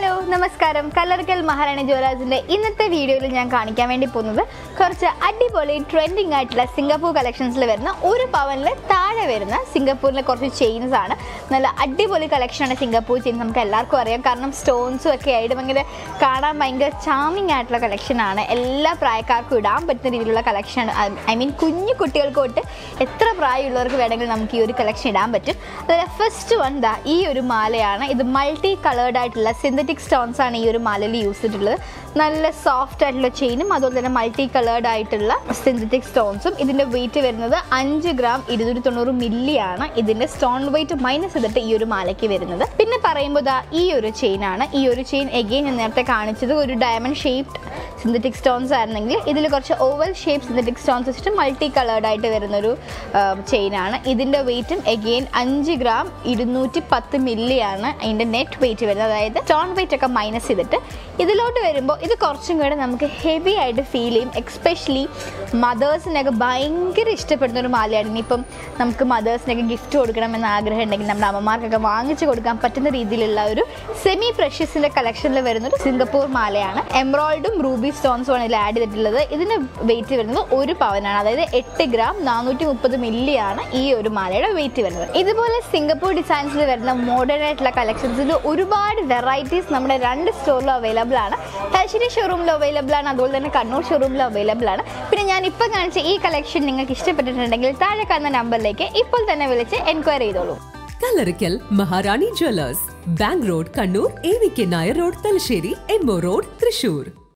hello നമസ്കാരം കല്ലറക്കൽ മഹാറാണി ജ്വല്ലേഴ്സിന്റെ ഇന്നത്തെ വീഡിയോയിൽ ഞാൻ കാണിക്കാൻ വേണ്ടി പോകുന്നത് കുറച്ച് അടിപൊളി ട്രെൻഡിങ് ആയിട്ടുള്ള സിംഗപ്പൂർ കളക്ഷൻസിൽ വരുന്ന ഒരു പവനിൽ താഴെ വരുന്ന സിംഗപ്പൂരിലെ കുറച്ച് ചെയിൻസ് ആണ് നല്ല അടിപൊളി കളക്ഷനാണ് സിംഗപ്പൂർ ചെയിൻസ് നമുക്ക് എല്ലാവർക്കും അറിയാം കാരണം സ്റ്റോൺസും ഒക്കെ ആയിട്ട് ഭയങ്കര കാണാൻ ഭയങ്കര ചാമിങ് ആയിട്ടുള്ള കളക്ഷനാണ് എല്ലാ പ്രായക്കാർക്കും ഇടാൻ പറ്റുന്ന രീതിയിലുള്ള കളക്ഷനാണ് ഐ മീൻ കുഞ്ഞു കുട്ടികൾക്ക് തൊട്ട് എത്ര പ്രായമുള്ളവർക്ക് വേണമെങ്കിൽ നമുക്ക് ഈ ഒരു കളക്ഷൻ ഇടാൻ പറ്റും അതിൽ ഫസ്റ്റ് വൺ ദാ ഈ ഒരു മാലയാണ് ഇത് മൾട്ടി കളേർഡ് ആയിട്ടുള്ള സിന്തറ്റിക് സ്റ്റോൺസ് ആണ് ഈ ഒരു മാലയിൽ യൂസ് ചെയ്തിട്ടുള്ളത് നല്ല സോഫ്റ്റ് ആയിട്ടുള്ള ചെയിനും അതുപോലെ തന്നെ മൾട്ടി കളേർഡ് ആയിട്ടുള്ള സിന്തറ്റിക് സ്റ്റോൺസും ഇതിന്റെ വെയിറ്റ് വരുന്നത് അഞ്ച് ഗ്രാം ഇരുന്നൂറ്റി തൊണ്ണൂറ് മില്ലി ആണ് ഇതിന്റെ സ്റ്റോൺ വെയിറ്റ് മൈനസ് ചെയ്തിട്ട് ഈ ഒരു മാലയ്ക്ക് വരുന്നത് പിന്നെ പറയുമ്പോൾ ദാ ഈ ഒരു ചെയിൻ ആണ് ഈ ഒരു ചെയിൻ എഗെയിൻ ഞാൻ നേരത്തെ കാണിച്ചത് ഒരു ഡയമണ്ട് ഷേപ്ഡ് സിന്തറ്റിക് സ്റ്റോൺസ് ആയിരുന്നെങ്കിൽ ഇതിൽ കുറച്ച് ഓവൽ ഷേപ്പ് സിന്തറ്റിക് സ്റ്റോൺസ് വെച്ചിട്ട് മൾട്ടി കളേർഡ് ആയിട്ട് വരുന്നൊരു ചെയിൻ ആണ് ഇതിന്റെ വെയിറ്റും എഗെയിൻ അഞ്ച് ഗ്രാം ഇരുന്നൂറ്റി പത്ത് മില്ലി ആണ് അതിന്റെ നെറ്റ് വെയിറ്റ് വരുന്നത് അതായത് സ്റ്റോൺ വെയിറ്റ് ഒക്കെ മൈനസ് ചെയ്തിട്ട് ഇതിലോട്ട് വരുമ്പോൾ ഇത് കുറച്ചും കൂടെ നമുക്ക് ഹെവി ആയിട്ട് ഫീൽ ചെയ്യും എക്സ്പെഷ്യലി മദേഴ്സിനൊക്കെ ഭയങ്കര ഇഷ്ടപ്പെടുന്ന ഒരു മാലയാണ് ഇനിയിപ്പം നമുക്ക് മദേഴ്സിനൊക്കെ ഗിഫ്റ്റ് കൊടുക്കണം എന്ന ആഗ്രഹം ഉണ്ടെങ്കിൽ നമ്മുടെ അമ്മമാർക്കൊക്കെ വാങ്ങിച്ചു കൊടുക്കാൻ പറ്റുന്ന രീതിയിലുള്ള ഒരു സെമി പ്രഷ്യസിന്റെ കളക്ഷനിൽ വരുന്ന ഒരു സിംഗപ്പൂർ മാലയാണ് എംബ്രോയിഡും റൂബി സ്റ്റോൺസും ആണ് ഇതിൽ ആഡ് ചെയ്തിട്ടുള്ളത് ഇതിന് വെയിറ്റ് വരുന്നത് ഒരു പവനാണ് അതായത് എട്ട് ഗ്രാം നാനൂറ്റി മുപ്പത് മില്ലി ആണ് ഈ ഒരു മാലയുടെ വെയിറ്റ് വരുന്നത് ഇതുപോലെ സിംഗപ്പൂർ ഡിസൈൻസിൽ വരുന്ന മോഡേൺ ആയിട്ടുള്ള കളക്ഷൻസിൽ ഒരുപാട് വെറൈറ്റീസ് നമ്മുടെ രണ്ട് സ്റ്റോറിലും അവൈലബിൾ ആണ് തലശ്ശേരി ഷോറൂമിൽ അവൈലബിൾ ആണ് അതുപോലെ തന്നെ കണ്ണൂർ ഷോറൂമിൽ അവൈലബിൾ ആണ് പിന്നെ ഞാൻ ഇപ്പോൾ കാണിച്ച ഈ കളക്ഷൻ നിങ്ങൾക്ക് ഇഷ്ടപ്പെട്ടിട്ടുണ്ടെങ്കിൽ താഴെ കാണുന്ന നമ്പറിലേക്ക് ഇപ്പോൾ തന്നെ വിളിച്ച് എൻക്വയറി ചെയ്തോളൂ Kallarikkal Maharani jewellers bank road Kannur A V K Nair road Thalassery MO road Thrissur